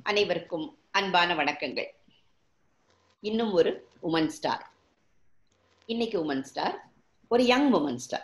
அனைவருக்கும் அன்பான வணக்கங்கள் இன்னும் ஒரு உமன் ஸ்டார் இன்னைக்கு உமன் ஸ்டார் ஒரு யங் உமன் ஸ்டார்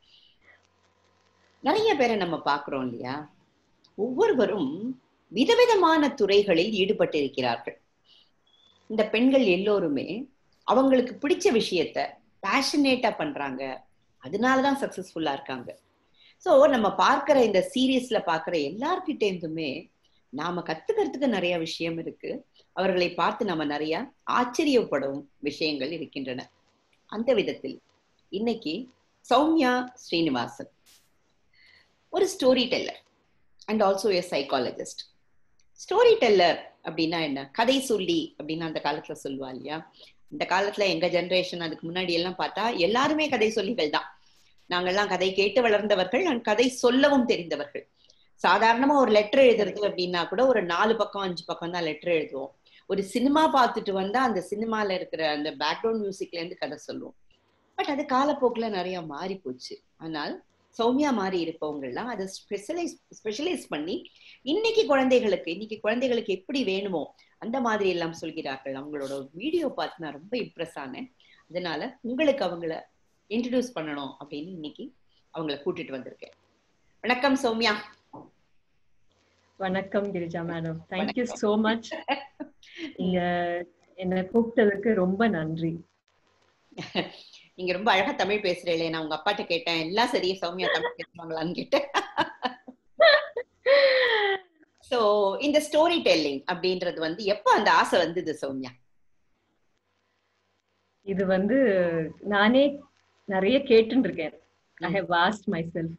நிறைய பேரை நம்ம பார்க்கிறோம் இல்லையா ஒவ்வொருவரும் விதவிதமான துறைகளில் ஈடுபட்டிருக்கிறார்கள் இந்த பெண்கள் எல்லோருமே அவங்களுக்கு பிடிச்ச விஷயத்த பேஷனேட்டா பண்றாங்க அதனாலதான் சக்சஸ்ஃபுல்லா இருக்காங்க ஸோ நம்ம பார்க்கிற இந்த சீரீஸ்ல பார்க்கிற எல்லார்கிட்ட இருந்துமே நாம கத்துக்கிறதுக்கு நிறைய விஷயம் இருக்கு அவர்களை பார்த்து நம்ம நிறைய ஆச்சரியப்படும் விஷயங்கள் இருக்கின்றன அந்த விதத்தில் இன்னைக்கு சௌமியா ஸ்ரீனிவாசன் ஒரு story teller and also a psychologist story teller அப்படின்னா என்ன கதை சொல்லி அப்படின்னு அந்த காலத்துல சொல்லுவா இல்லையா இந்த காலத்துல எங்க ஜெனரேஷன் அதுக்கு முன்னாடி எல்லாம் பார்த்தா எல்லாருமே கதை சொல்லிகள் தான் நாங்கெல்லாம் கதை கேட்டு வளர்ந்தவர்கள் அண்ட் கதை சொல்லவும் தெரிந்தவர்கள் சாதாரணமா ஒரு லெட்டர் எழுதுறது அப்படின்னா கூட ஒரு நாலு பக்கம் அஞ்சு பக்கம் தான் லெட்டர் எழுதுவோம் ஒரு சினிமா பார்த்துட்டு வந்தா அந்த சினிமால இருக்கிற அந்த பேக்ரவுண்ட் மியூசிக்ல இருந்து கதை சொல்லுவோம் பட் அது காலப்போக்குல நிறைய மாறி போச்சு ஆனால் சௌமியா மாறி இருப்பவங்க எல்லாம் அதை ஸ்பெஷலைஸ் ஸ்பெஷலைஸ் பண்ணி இன்னைக்கு குழந்தைகளுக்கு இன்னைக்கு குழந்தைகளுக்கு எப்படி வேணுமோ அந்த மாதிரி எல்லாம் சொல்கிறார்கள் அவங்களோட வீடியோ பார்த்து நான் ரொம்ப இம்ப்ரெஸ் ஆனேன் அதனால உங்களுக்கு அவங்கள இன்ட்ரடியூஸ் பண்ணணும் அப்படின்னு இன்னைக்கு அவங்கள கூட்டிட்டு வந்திருக்கேன் வணக்கம் சௌமியா வணக்கம் Girija madam thank you so much நீங்க என்ன கூப்பிட்டதுக்கு ரொம்ப நன்றி நீங்க ரொம்ப அழகா தமிழ் பேசுறீங்களே நான் உங்க அப்பாட்ட கேட்டேன் எல்லாம் சரியா சௌமியா தமிழ் பேசுவாங்களான்னு கேட்டேன் சோ இந்த ஸ்டோரி டெல்லிங் அப்படின்றது வந்து எப்ப அந்த ஆசை வந்தது சௌமியா இது வந்து நானே நிறைய கேட்டுட்டு இருக்கேன் I have was myself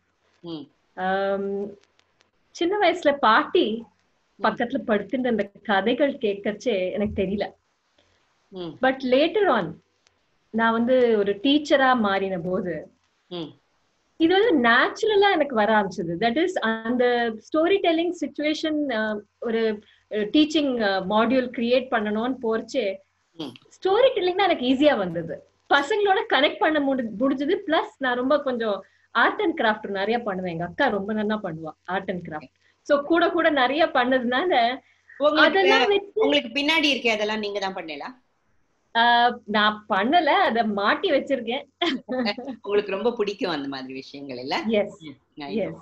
சின்ன வயசுல பாட்டி பக்கத்துல படுத்துட்டு அந்த கதைகள் கேட்கச்சே எனக்கு தெரியல பட் லேட்டர் ஆன் நான் வந்து ஒரு டீச்சரா மாறின போது இது வந்து நேச்சுரலா எனக்கு வர ஆரம்பிச்சது தட் இஸ் அந்த ஸ்டோரி டெல்லிங் சுச்சுவேஷன் ஒரு டீச்சிங் மாடியூல் கிரியேட் பண்ணணும்னு போறச்சே ஸ்டோரி டெல்லிங் தான் எனக்கு ஈஸியா வந்தது பசங்களோட கனெக்ட் பண்ண முடி முடிஞ்சது பிளஸ் நான் ரொம்ப கொஞ்சம் ஆர்ட் அண்ட் கிராஃப்ட் நிறைய பண்ணுவேன் எங்க அக்கா ரொம்ப நல்லா பண்ணுவா ஆர்ட் அண்ட் கிராஃப்ட் சோ கூட கூட நிறைய பண்ணதுனால அதெல்லாம் உங்களுக்கு பின்னாடி இருக்கே அதெல்லாம் நீங்க தான் பண்ணலாம் நான் பண்ணல அத மாட்டி வச்சிருக்கேன் உங்களுக்கு ரொம்ப பிடிக்கும் அந்த மாதிரி விஷயங்கள் இல்ல எஸ் எஸ்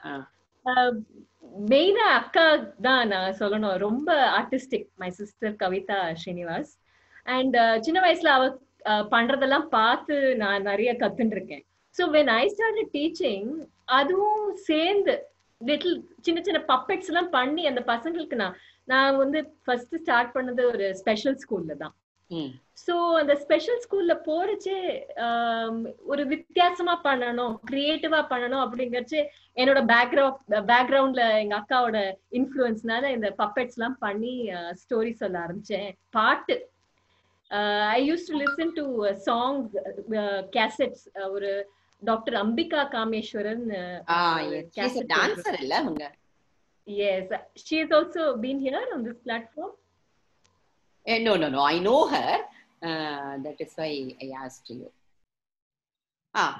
மெயினா அக்கா தான் நான் சொல்லணும் ரொம்ப artistic my sister Kavitha Srinivas and சின்ன வயசுல அவ பண்றதெல்லாம் பார்த்து நான் நிறைய கத்துட்டு இருக்கேன் so when I start teaching அதுவும் சேர்ந்து லிட்டில் சின்ன சின்ன பப்பெட்ஸ் எல்லாம் பண்ணி அந்த பசங்களுக்கு நான் நான் வந்து ஃபர்ஸ்ட் ஸ்டார்ட் பண்ணது ஒரு ஸ்பெஷல் ஸ்கூல்ல தான் ஸோ அந்த ஸ்பெஷல் ஸ்கூல்ல போறச்சே ஒரு வித்தியாசமா பண்ணணும் கிரியேட்டிவா பண்ணணும் அப்படிங்கறச்சு என்னோட பேக்ரவுண்ட் பேக்ரவுண்ட்ல எங்க அக்காவோட இன்ஃபுளுன்ஸ்னால இந்த பப்பெட்ஸ் எல்லாம் பண்ணி ஸ்டோரி சொல்ல ஆரம்பிச்சேன் பாட்டு I use to listen to songs cassettes ஒரு டாக்டர் அம்பிகா காமேஸ்வரன் டான்சர் இல்ல அவங்க yes she is also been here on this platform no no no i know her uh, that is why i asked you ah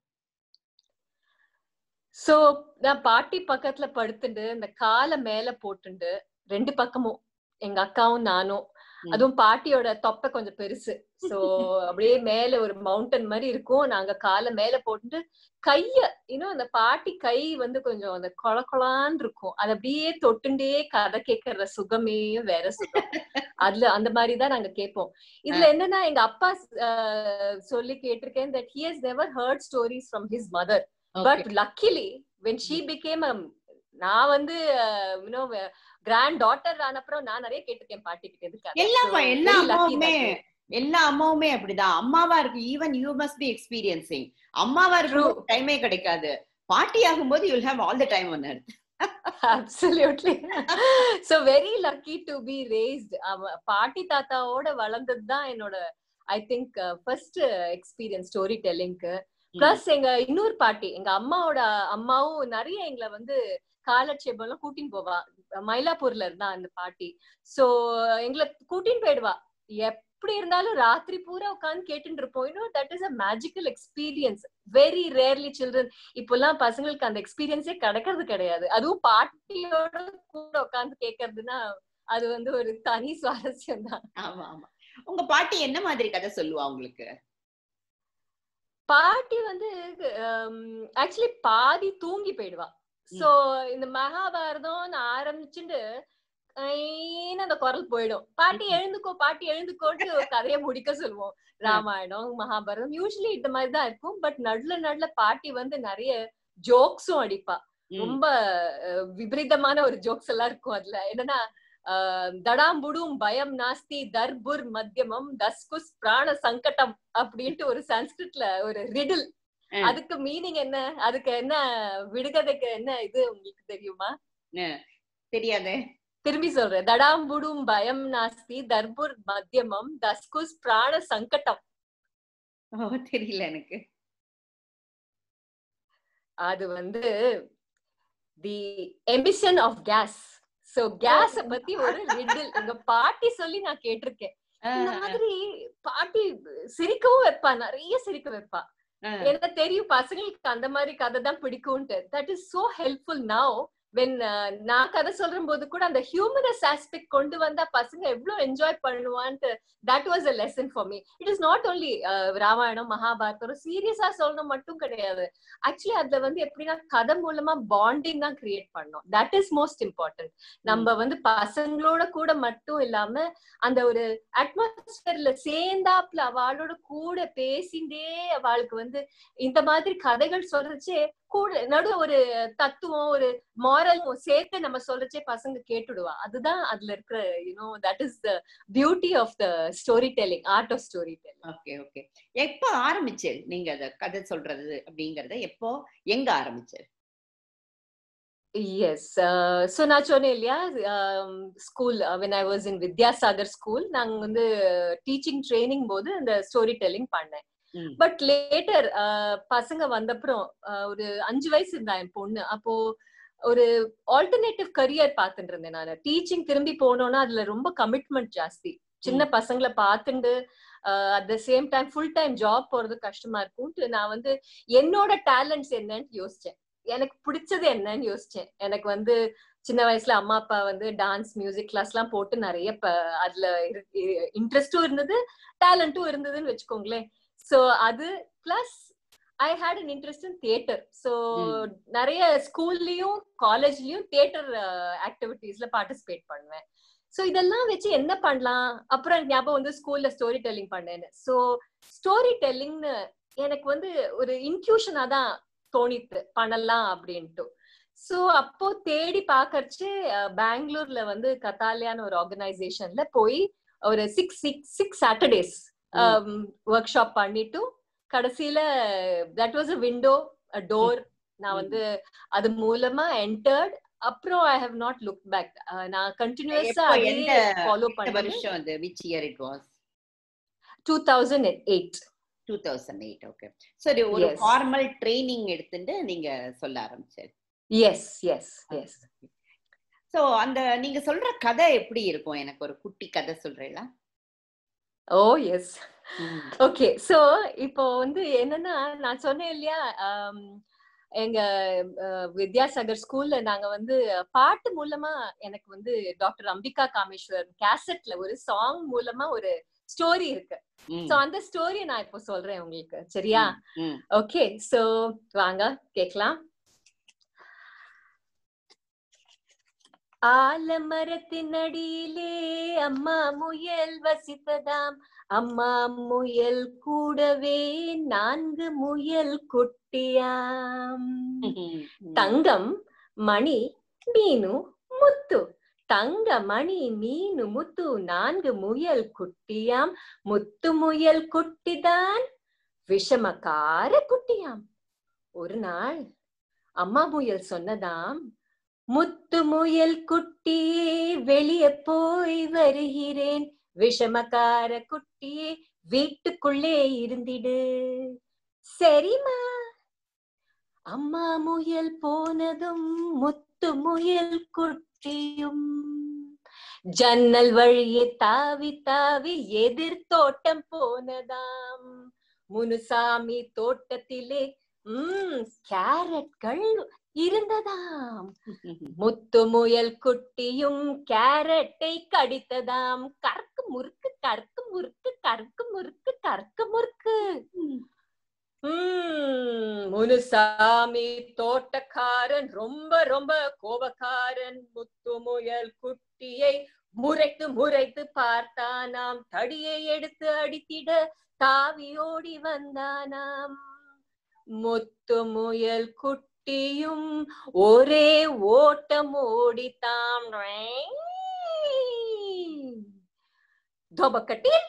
so நான் பாட்டி பக்கத்துல படுத்துட்டு இந்த காலை மேல போட்டுண்டு ரெண்டு பக்கமும் எங்க அக்காவும் நானும் அதுவும் பாட்டியோட தொப்பை கொஞ்சம் பெருசு சோ அப்படியே மேல ஒரு மவுண்டன் மாதிரி இருக்கும் நாங்க காலை மேல போட்டுட்டு கைய இன்னும் அந்த பாட்டி கை வந்து கொஞ்சம் அந்த கொல கொலான்னு இருக்கும் அது அப்படியே தொட்டுண்டே கதை கேட்கற சுகமே வேற சுகம் அதுல அந்த மாதிரிதான் நாங்க கேட்போம் இதுல என்னன்னா எங்க அப்பா சொல்லி கேட்டிருக்கேன் that he has never heard stories from his mother but luckily when she became நான் வந்து யூனோ கிராண்ட் டாட்டர் ஆனப்புறம் நான் நிறைய கேட்டிருக்கேன் பாட்டி கிட்ட இருக்கு எல்லா எல்லா அம்மாவுமே எல்லா அம்மாவுமே அப்படிதான் அம்மாவா இருக்கு even you must be experiencing அம்மாவா இருக்கும் டைமே கிடைக்காது பாட்டி ஆகும்போது you'll have all the time on earth absolutely so very lucky to be raised பாட்டி தாத்தாவோட வளர்ந்தது தான் என்னோட I think first experience story டெல்லிங்க்கு பிளஸ் எங்க இன்னொரு பாட்டி எங்க அம்மாவோட அம்மாவும் நிறைய எங்களை வந்து காலட்சேபம் எல்லாம் கூட்டின்னு போவா மயிலாப்பூர்ல இருந்தா அந்த பாட்டி சோ எங்களை கூட்டின்னு போயிடுவா எப்படி இருந்தாலும் ராத்திரி பூரா உட்காந்து கேட்டுட்டு இருப்போம் இன்னும் that is a magical experience very rarely children இப்பெல்லாம் பசங்களுக்கு அந்த எக்ஸ்பீரியன்ஸே கிடைக்கிறது கிடையாது அதுவும் பாட்டியோட கூட உட்காந்து கேட்கறதுன்னா அது வந்து ஒரு தனி சுவாரஸ்யம் தான் ஆமா ஆமா உங்க பாட்டி என்ன மாதிரி கதை சொல்லுவா உங்களுக்கு பாட்டி வந்து ஆக்சுவலி பாதி தூங்கி போயிடுவா சோ இந்த மகாபாரதம் ஆரம்பிச்சுட்டு ஐன்னு அந்த குரல் போயிடும் பாட்டி எழுந்துக்கோ பாட்டி எழுந்துக்கோட்டு ஒரு கதையை முடிக்க சொல்லுவோம் ராமாயணம் மகாபாரதம் யூஸ்வலி இந்த மாதிரி தான் இருக்கும் பட் நடுல நடுல பாட்டி வந்து நிறைய ஜோக்ஸும் அடிப்பா ரொம்ப விபரீதமான ஒரு ஜோக்ஸ் எல்லாம் இருக்கும் அதுல என்னன்னா தடாம்புடும் பயம் நாஸ்தி தர்புர் மத்தியமம் தஸ்குஸ் பிராண சங்கடம் அப்படின்ட்டு ஒரு சன்ஸ்கிரிட்ல ஒரு ரிடில் அதுக்கு மீனிங் என்ன அதுக்கு என்ன விடுகதைக்கு என்ன இது உங்களுக்கு தெரியுமா தெரியாதே திரும்பி சொல்றேன் தடாம்புடும் பயம் நாஸ்தி தர்புர் மத்தியமம் தஸ்குஸ் பிராண சங்கடம் தெரியல எனக்கு அது வந்து the emission of gas so கேஸ பத்தி ஒரு ரிடில் எங்க பாட்டி சொல்லி நான் கேட்டிருக்கேன் இந்த மாதிரி பாட்டி சிரிக்கவும் வைப்பா நிறைய சிரிக்க வைப்பா எனக்கு தெரியும் பசங்களுக்கு அந்த மாதிரி கதை தான் பிடிக்கும்ட்டு that is so helpful now when நான் கதை சொல்ற போது கூட அந்த ஹியூமனஸ் ஆஸ்பெக்ட் கொண்டு வந்தா பசங்க எவ்வளவு என்ஜாய் பண்ணுவான்ட்டு that was a lesson for me it is not only Ramayanam Mahabharatam சீரியஸா சொல்லணும் மட்டும் கிடையாது ஆக்சுவலி அதுல வந்து எப்படின்னா கதை மூலமா பாண்டிங் தான் கிரியேட் பண்ணோம் தட் இஸ் மோஸ்ட் இம்பார்ட்டன்ட் நம்ம வந்து பசங்களோட கூட மட்டும் இல்லாம அந்த ஒரு அட்மாஸ்பியர்ல சேர்ந்தாப்புல அவளோட கூட பேசிண்டே அவளுக்கு வந்து இந்த மாதிரி கதைகள் சொல்றச்சே கூட நடு ஒரு தத்துவம் ஒரு மாரலும் சேர்த்து நம்ம சொல்றச்சே பசங்க கேட்டுடுவா அதுதான் அதுல இருக்கிற you know that is the beauty of the story telling art of story telling okay okay எப்போ ஆரம்பிச்சு நீங்க அத கதை சொல்றது அப்படிங்கறத எப்போ எங்க ஆரம்பிச்சு எஸ் ஸோ நான் சொன்னேன் இல்லையா school when I was in Vidyasagar school நாங்க வந்து டீச்சிங் ட்ரைனிங் போது இந்த ஸ்டோரி டெல்லிங் பண்ணேன் பட் லேட்டர் பசங்க வந்தப்புறம் ஒரு அஞ்சு வயசு இருந்தா என் பொண்ணு அப்போ ஒரு ஆல்டர்னேட்டிவ் கரியர் பார்த்துட்டு இருந்தேன் நான் டீச்சிங் திரும்பி போனோம்னா அதுல ரொம்ப கமிட்மெண்ட் ஜாஸ்தி சின்ன பசங்களை பார்த்துட்டு at the same time full time job போறது கஷ்டமா இருக்கும்ட்டு நான் வந்து என்னோட டேலண்ட்ஸ் என்னன்னு யோசிச்சேன் எனக்கு பிடிச்சது என்னன்னு யோசிச்சேன் எனக்கு வந்து சின்ன வயசுல அம்மா அப்பா வந்து டான்ஸ் மியூசிக் கிளாஸ் எல்லாம் போட்டு நிறைய அதுல இன்ட்ரெஸ்டும் இருந்தது டேலண்ட்டும் இருந்ததுன்னு வச்சுக்கோங்களேன் சோ அது plus I had an interest in theatre so நிறைய ஸ்கூல்லயும் காலேஜ்லயும் தியேட்டர் ஆக்டிவிட்டீஸ்ல பார்ட்டிசிபேட் பண்ணுவேன் ஸோ இதெல்லாம் வச்சு என்ன பண்ணலாம் அப்புறம் ஞாபகம் வந்து ஸ்கூல்ல ஸ்டோரி டெல்லிங் பண்ணேன்னு ஸோ ஸ்டோரி டெல்லிங்னு எனக்கு வந்து ஒரு இன்க்யூஷனா தான் தோணித்து பண்ணலாம் அப்படின்ட்டு ஸோ அப்போ தேடி பாக்கறச்சு பெங்களூர்ல வந்து கத்தாலியான்னு ஒரு ஆர்கனைசேஷன்ல போய் ஒரு six six six Saturdays workshop பண்ணிட்டு கடைசியில that was a window door நான் வந்து அது மூலமா என்டர்ட் அப்புறம் I have not look back நான் கண்டினியூஸா ஃபாலோ பண்ண வருஷம் அது which year it was two thousand eight two thousand eight okay சரி ஒரு ஃபார்மல் ட்ரைனிங் எடுத்துட்டு நீங்க சொல்ல ஆரம்பிச்சது எஸ் எஸ் எஸ் சோ அந்த நீங்க சொல்ற கதை எப்படி இருக்கும் எனக்கு ஒரு குட்டி கதை சொல்றீங்களா ஓ எஸ் ஓகே சோ இப்போ வந்து என்னன்னா நான் சொன்னேன் இல்லையா எங்க வித்யாசாகர் ஸ்கூல்ல நாங்க வந்து பாட்டு மூலமா எனக்கு வந்து டாக்டர் அம்பிகா காமேஸ்வர் கேசட்ல ஒரு சாங் மூலமா ஒரு ஸ்டோரி இருக்கு சோ அந்த ஸ்டோரி நான் இப்போ சொல்றேன் உங்களுக்கு சரியா ஓகே சோ வாங்க கேக்கலாம் ஆலமரத்தின் அடியிலே அம்மா முயல் வசித்ததாம் அம்மா முயல் கூடவே நான்கு முயல் குட்டியாம் தங்கம் மணி மீனு முத்து தங்க மணி மீனு முத்து நான்கு முயல் குட்டியாம் முத்து முயல் குட்டிதான் விஷமக்கார குட்டியாம் ஒரு நாள் அம்மா முயல் சொன்னதாம் முத்து முயல் குட்டியே வெளியே போய் வருகிறேன் விஷமக்கார குட்டியே வீட்டுக்குள்ளே இருந்திடு சரிமா அம்மா முயல் போனதும் முத்து முயல் குட்டியும் ஜன்னல் வழியே தாவி தாவி எதிர் தோட்டம் போனதாம் முனுசாமி தோட்டத்திலே உம் கேரட்கள் இருந்ததாம் முத்து முயல் குட்டியும் கேரட்டை கடித்ததாம் கற்கு முறுக்கு கற்கு முறுக்கு கற்கு முறுக்கு கற்கு முறுக்கு உம் முனுசாமி தோட்டக்காரன் ரொம்ப ரொம்ப கோபக்காரன் முத்து முயல் குட்டியை முறைத்து முறைத்து பார்த்தானாம் தடியை எடுத்து அடித்திட தாவி ஓடி வந்தானாம் முத்து முயல் குட்டியும் ஒரே ஓட்டம் ஓடித்தாம் தொபக்கட்டில்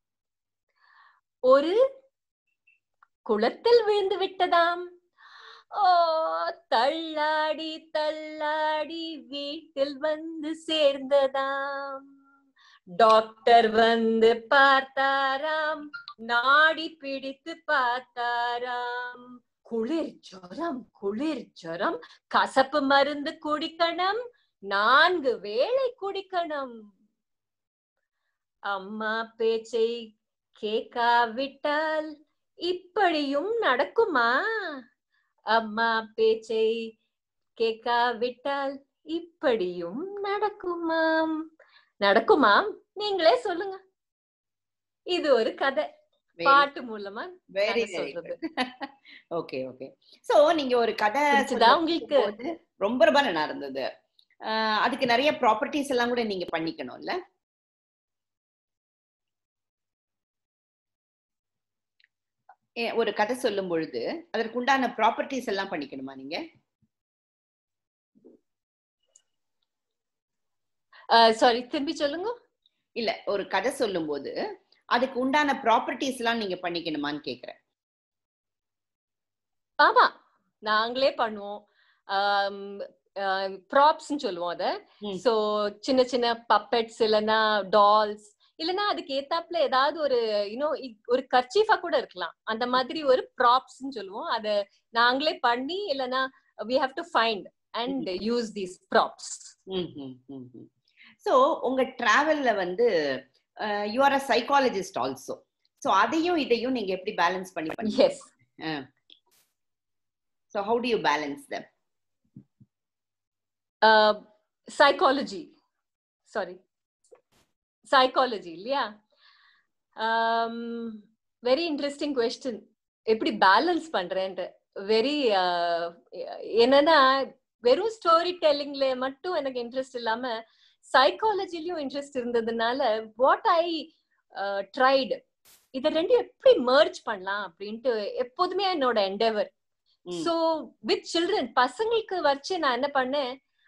ஒரு குளத்தில் விழுந்து விட்டதாம் ஓ தள்ளாடி தள்ளாடி வீட்டில் வந்து சேர்ந்ததாம் டாக்டர் வந்து பார்த்தாராம் நாடி பிடித்து பார்த்தாராம் குளிர் ஜுரம் குளிர் ஜுரம் கசப்பு மருந்து குடிக்கணும் நான்கு வேளை குடிக்கணும் அம்மா பேச்சை கேட்காவிட்டால் இப்படியும் நடக்குமா அம்மா பேச்சை கேட்காவிட்டால் இப்படியும் நடக்குமாம் நடக்குமாம் நீங்களே சொல்லுங்க இது ஒரு கதை பாட்டு மூலமா வெரி நாங்க சொல்றது ஓகே ஓகே சோ நீங்க ஒரு கதை பிடிச்சதா சொல்லும் உங்களுக்கு? போது ரொம்ப ரொம்ப நல்லா இருந்தது ஆஹ் அதுக்கு நிறைய ப்ராப்பர்ட்டிஸ் எல்லாம் கூட நீங்க பண்ணிக்கணும்ல ஏ, ஒரு கதை சொல்லும் பொழுது அதற்கு உண்டான ப்ராப்பர்ட்டிஸ் எல்லாம் பண்ணிக்கணுமா நீங்க சாரி திரும்பி சொல்லுங்க இல்ல ஒரு கதை சொல்லும் போது அதுக்கு உண்டான ப்ராப்பர்ட்டிஸ் எல்லாம் நீங்க பண்ணிக்கணுமான்னு கேக்குறேன் ஆமா நாங்களே பண்ணுவோம் ப்ராப்ஸ் சொல்லுவோம் அத ம். சோ சின்ன சின்ன பப்பெட்ஸ் இல்லனா டால்ஸ் இல்லனா அதுக்கு ஏத்தாப்புல ஏதாவது ஒரு யூனோ ஒரு கர்ச்சீஃபா கூட இருக்கலாம் அந்த மாதிரி ஒரு ப்ராப்ஸ் சொல்லுவோம் அத நாங்களே பண்ணி இல்லனா we have to find and use these props so உங்க டிராவல்ல வந்து you are a psychologist also so அதையும் இதையும் நீங்க எப்படி பேலன்ஸ் பண்ணி பண்ணி yes so how do you balance them uh, psychology sorry psychology இல்லையா வெரி இன்ட்ரெஸ்டிங் கொஸ்டின் எப்படி பேலன்ஸ் பண்றேன்ட்டு வெரி என்னன்னா வெறும் ஸ்டோரி டெல்லிங்ல மட்டும் எனக்கு இன்ட்ரெஸ்ட் இல்லாம சைக்காலஜிலயும் இன்ட்ரெஸ்ட் இருந்ததுனால வாட் ஐ ட்ரைடு இத ரெண்டும் எப்படி மர்ஜ் பண்ணலாம் அப்படின்ட்டு எப்போதுமே என்னோட என்டெவர் சோ வித் சில்ட்ரன் பசங்களுக்கு வச்சு நான் என்ன பண்ணேன்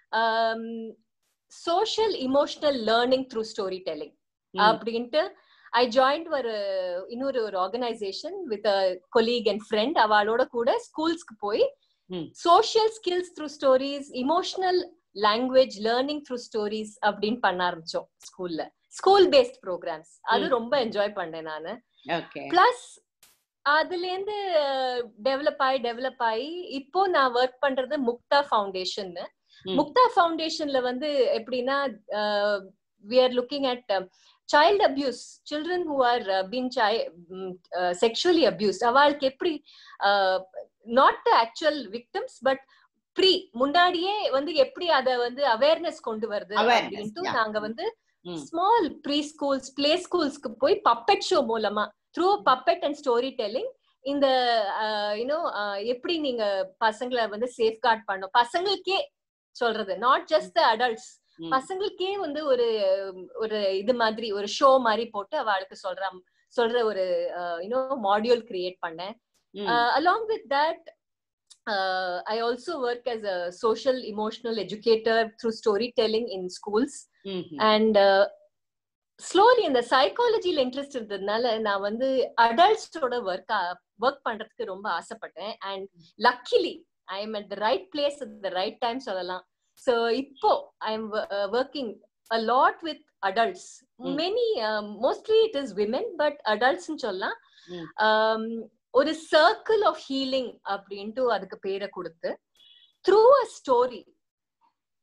social emotional learning through story telling அப்படின்ட்டு ஐ ஜாயின்ட் ஒரு இன்னொரு ஒரு organisation with colleague and friend அவளோட கூட ஸ்கூல்ஸ்க்கு போய் social skills through stories emotional language learning through stories அப்படின்னு பண்ண ஆரம்பிச்சோம் ஸ்கூல்ல ஸ்கூல் பேஸ்ட் ப்ரோக்ராம்ஸ் அது ரொம்ப என்ஜாய் பண்ணேன் நானு பிளஸ் அதுல இருந்து டெவலப் ஆகி டெவலப் ஆகி இப்போ நான் ஒர்க் பண்றது முக்தா ஃபவுண்டேஷன் முக்தா ஃபவுண்டேஷன்ல வந்து எப்படின்னா we are looking at child abuse children who are been sexually abuse அவளுக்கு எப்படி not actual victims but pre முன்னாடியே வந்து எப்படி அத வந்து அவேர்னஸ் கொண்டு வருது அப்படின்ட்டு நாங்க வந்து ஸ்மால் ப்ரீ ஸ்கூல்ஸ் பிளே ஸ்கூல்ஸ்க்கு போய் பப்பெட் ஷோ மூலமா through puppet and story telling இந்த யூனோ எப்படி நீங்க பசங்களை வந்து சேஃப் கார்ட் பண்ணும் பசங்களுக்கே சொல்றது நாட் ஜஸ்ட் த அடல்ட்ஸ் பசங்களுக்கே வந்து ஒரு ஒரு இது மாதிரி ஒரு ஷோ மாதிரி போட்டு அவளுக்கு சொல்ற சொல்ற ஒரு யூனோ மாடியூல் கிரியேட் பண்ணேன் along with that I also work as a social emotional educator through story telling in schools and slowly இந்த சைக்காலஜில இன்ட்ரெஸ்ட் இருந்ததுனால நான் வந்து அடல்ட்ஸோட ஒர்க் ஒர்க் பண்றதுக்கு ரொம்ப ஆசைப்பட்டேன் and luckily I am at the right place at the right time சொல்லலாம் so இப்போ I am working a lot with adults many mostly it is women but adults சொல்லலாம் ஒரு சர்க்கிள் ஆஃப் ஹீலிங் அப்படின்ட்டு அதுக்கு பேரை கொடுத்து த்ரூ அ ஸ்டோரி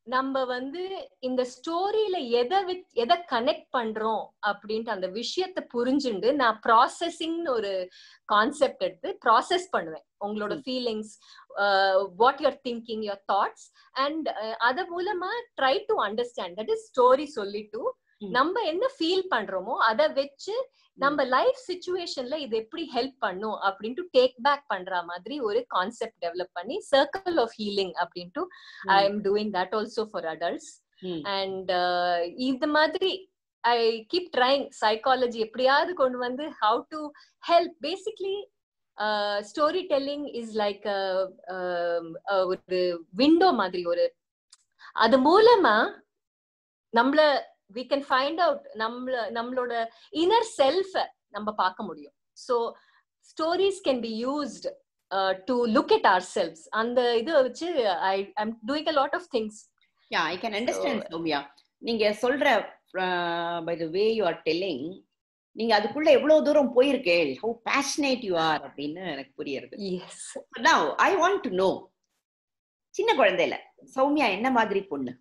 நம்ம வந்து இந்த ஸ்டோரியில எதை வித் எதை கனெக்ட் பண்றோம் அப்படின்ட்டு அந்த விஷயத்த புரிஞ்சுண்டு நான் ப்ராசஸிங்னு ஒரு கான்செப்ட் எடுத்து ப்ராசஸ் பண்ணுவேன் உங்களோட feelings what your thinking your thoughts and அது மூலமா try to understand that is story சொல்லிட்டு நம்ம என்ன ஃபீல் பண்றோமோ அதை வச்சு நம்ம லைஃப் சுச்சுவேஷன்ல இது எப்படி ஹெல்ப் பண்ணும் அப்படின்ட்டு டேக் பேக் பண்ற மாதிரி ஒரு கான்செப்ட் டெவலப் பண்ணி சர்க்கிள் ஆஃப் ஹீலிங் அப்படின்ட்டு I am doing that also for adults and இந்த மாதிரி ஐ கீப் ட்ரைங் சைக்காலஜி எப்படியாவது கொண்டு வந்து how to help basically story telling is like ஒரு விண்டோ மாதிரி ஒரு அது மூலமா நம்மள வி கேன் ஃபைண்ட் அவுட் நம்மள நம்மளோட இன்னர் செல்ஃப நம்ம பார்க்க முடியும் so stories can be used to look at ourselves அந்த இது வச்சு I I'm doing a lot of things yeah I can understand Soumya நீங்க சொல்ற by the way you are telling நீங்க அதுக்குள்ள எவ்வளவு தூரம் போயிருக்கே ஹவு பேஷனேட் யூ ஆர் அப்படின்னு எனக்கு புரியுது yes now I want to know சின்ன குழந்தையில சௌமியா என்ன மாதிரி பொண்ணு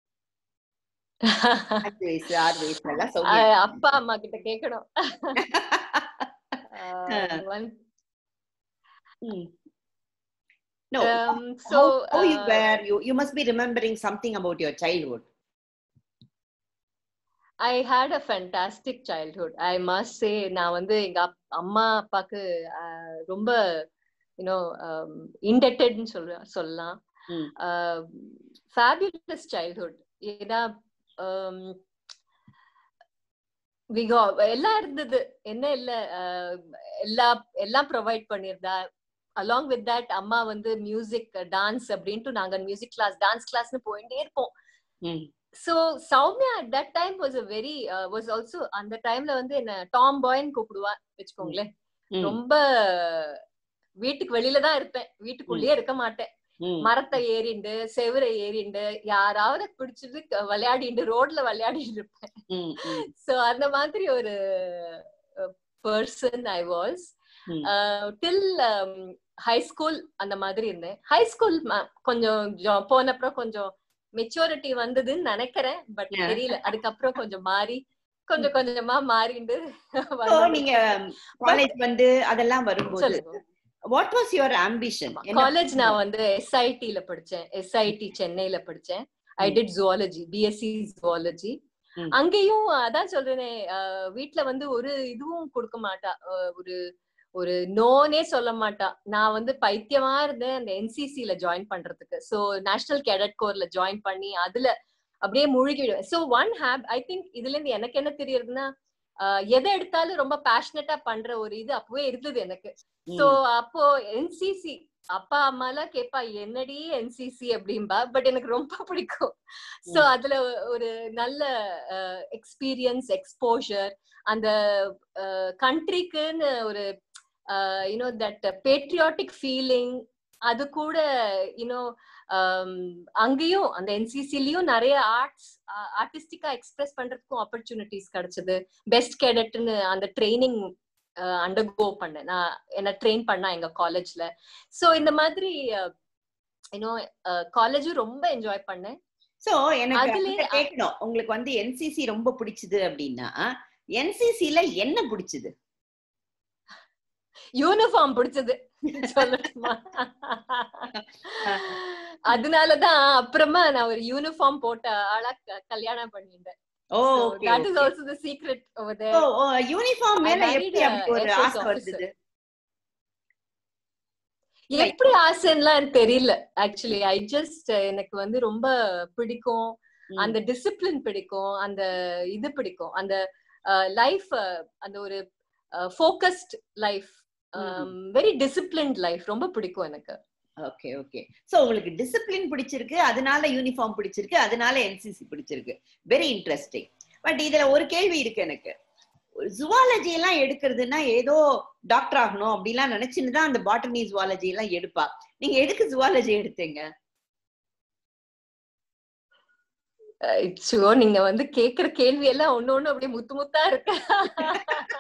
அஞ்சு வயசு ஆறு வயசுல எல்லாம் சௌமியா அப்பா அம்மா கிட்ட கேட்கணும் No, Um, how, so how you uh, were, you, you must be remembering something about your childhood. I had a fantastic childhood I must say நான் வந்து எங்க அப்- அம்மா அப்பாக்கு அஹ், ரொம்ப யூனோ இன்டெட்டட்னு சொல்ல சொல்லலாம் ம். ஃபேபியுலஸ் சைல்ட்ஹுட் ஏன்னா விகோ எல்லாம் இருந்தது என்ன இல்ல அஹ், எல்லா எல்லாம் ப்ரொவைட் பண்ணியிருந்தா அலாங் வித் தட் அம்மா வந்து மியூசிக் டான்ஸ் அப்படின்ட்டு நாங்க மியூசிக் கிளாஸ் டான்ஸ் கிளாஸ்னு போயிட்டே இருப்போம் ம். So Soumya at that time was a very was also அந்த டைம்ல வந்து என்ன டாம் பாய்ன்னு கூப்பிடுவா வச்சுக்கோங்களேன் ம், ரொம்ப வீட்டுக்கு வெளியில தான் இருப்பேன் வீட்டுக்குள்ளேயே இருக்க மாட்டேன் ம், மரத்தை ஏறிண்டு செவுரை ஏறிண்டு யாராவது பிடிச்சிட்டு க- விளையாடிண்டு ரோட்ல விளையாடிட்டு இருப்பேன் ம், ம், சோ அந்த மாதிரி ஒரு பர்சன் ஐ வாஸ் ம். டில் ஹை ஸ்கூல் அந்த மாதிரி இருந்தேன் ஹை ஸ்கூல் கொஞ்சம் ஜா- போனப்புறம் கொஞ்சம் மெச்சூரிட்டி வந்ததுன்னு நினைக்கிறேன் பட் Yeah. தெரியல அதுக்கப்புறம் கொஞ்சம் மாறி கொஞ்சம் கொஞ்சமா மாறிண்டு So, நீங்க காலேஜ் வந்து அதெல்லாம் வரும்போது சொல்லுங்க what was your ambition college நான் வந்து எஸ்ஐடில படிச்சேன் எஸ்ஐடி சென்னையில படிச்சேன் ஐ ம். டிட் ஜுவாலஜி பிஎஸ்சி ஜுவாலஜி ம். அங்கேயும் அதான் சொல்றேனே அஹ், வீட்ல வந்து ஒரு இதுவும் கொடுக்க மாட்டா அஹ், ஒரு ஒரு நோனே சொல்ல மாட்டா நான் வந்து பைத்தியமா இருந்தேன் அந்த என்சிசில ஜாயின் பண்றதுக்கு சோ நேஷனல் கேடட் கோர்ல ஜாயின் பண்ணி அதுல அப்படியே முழுகிடுவேன் சோ ஒன் ஹேப் ஐ திங்க் இதுல இருந்து எனக்கு என்ன தெரியுதுன்னா அஹ், எதை எடுத்தாலும் ரொம்ப பேஷனட்டா பண்ற ஒரு இது அப்பவே இருந்தது எனக்கு சோ அப்போ என்சிசி அப்பா அம்மா எல்லாம் கேப்பா என்னடி என்சிசி அப்படின்பா பட் எனக்கு ரொம்ப பிடிக்கும் சோ ம். அதுல ஒரு நல்ல எக்ஸ்பீரியன்ஸ் எக்ஸ்போஷர் அந்த கண்ட்ரிக்குன்னு ஒரு யூனோ தட் பேட்ரியாட்டிக் ஃபீலிங் அது கூட யூனோ அங்கேயும் அந்த என்சிசிலயும் நிறைய ஆர்ட்ஸ் ஆர்டிஸ்டிக்கா எக்ஸ்பிரஸ் பண்றதுக்கும் ஆப்பர்ச்சுனிட்டிஸ் கிடைச்சது பெஸ்ட் கேடட்னு அந்த ட்ரைனிங் அண்டர்கோ பண்ணேன் நான் என்ன ட்ரெயின் பண்ணா எங்க காலேஜ்ல சோ இந்த மாதிரி யூனோ காலேஜும் ரொம்ப என்ஜாய் பண்ணேன் சோ எனக்கு அதுலயே- அங்க கேட்கணும் உங்களுக்கு வந்து என்சிசி ரொம்ப பிடிச்சது அப்படின்னா என்சிசில என்ன பிடிச்சது யூனிஃபார்ம் பிடிச்சது சொல்லட்டுமா அதனாலதான் அப்புறமா நான் ஒரு யூனிஃபார்ம் போட்ட ஆளா க- கல்யாணம் பண்ணிட்டேன் oh that is also the secret over there uniform மேல I married எப்படி a அப்படி ஒரு SS ஆசை officer. வந்தது எப்படி ஆசைன்னுலாம் எனக்கு தெரியல ஆக்சுவலி ஐ ஜஸ்ட் எனக்கு வந்து ரொம்ப பிடிக்கும் ம். அந்த டிசிப்ளின் பிடிக்கும் அந்த இது பிடிக்கும் அந்த லைஃப் அந்த ஒரு focused life very disciplined life ரொம்ப பிடிக்கும் எனக்கு ஓகே ஓகே சோ உங்களுக்கு டிசிப்ளின் பிடிச்சிருக்கு அதனால யூனிஃபார்ம் பிடிச்சிருக்கு அதனால என்சிசி பிடிச்சிருக்கு வெரி இன்ட்ரெஸ்டிங் பட் இதுல ஒரு கேள்வி இருக்கு எனக்கு ஜுவாலஜி எல்லாம் எடுக்கிறதுனா ஏதோ டாக்டர் ஆகணும் அப்படிலாம் நினைச்சுன்னு தான் அந்த பாட்டனி ஜுவாலஜி எல்லாம் எடுப்பா நீங்க எதுக்கு ஜுவாலஜி எடுத்தீங்க ஷோ நீங்க வந்து கேக்குற கேள்வி எல்லாம் ஒண்ணு ஒண்ணு அப்படியே முத்து முத்தா இருக்கு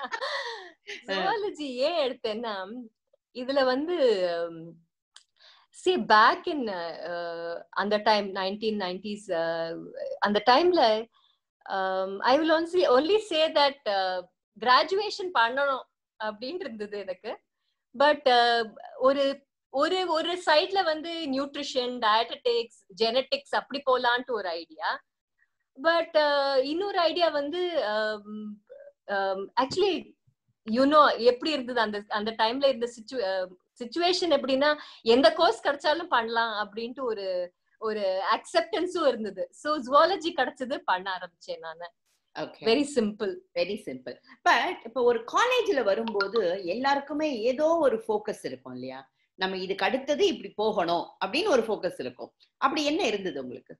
ஜுவாலஜி ஏன் எடுத்தேன்னா இதுல வந்து see back in uh, uh, அந்த டைம் நைன்டீன் நைன்டிஸ் அந்த டைம்ல I will only only say that graduation பண்ணணும் அப்படின்னு இருந்தது எனக்கு பட் ஒரு ஒரு ஒரு சைட்ல வந்து நியூட்ரிஷன் டயட்டடிக்ஸ் ஜெனட்டிக்ஸ் அப்படி போலான்ட்டு ஒரு ஐடியா பட் இன்னொரு ஐடியா வந்து ஆக்சுவலி யூனோ எப்படி இருந்தது அந்த அந்த டைம்ல இருந்த சிச்சு சுச்சுவேஷன் எப்படின்னா எந்த கோர்ஸ் கிடைச்சாலும் பண்ணலாம் அப்படின்ட்டு ஒரு ஒரு அக்செப்டன்ஸும் இருந்தது சோ ஜுவாலஜி கிடைச்சது பண்ண ஆரம்பிச்சேன் நான் okay very simple very simple but இப்போ ஒரு காலேஜ்ல வரும்போது எல்லாருக்குமே ஏதோ ஒரு ஃபோக்கஸ் இருக்கும் இல்லையா நம்ம இதுக்கு அடுத்தது இப்படி போகணும் அப்படின்னு ஒரு ஃபோக்கஸ் இருக்கும் அப்படி என்ன இருந்தது உங்களுக்கு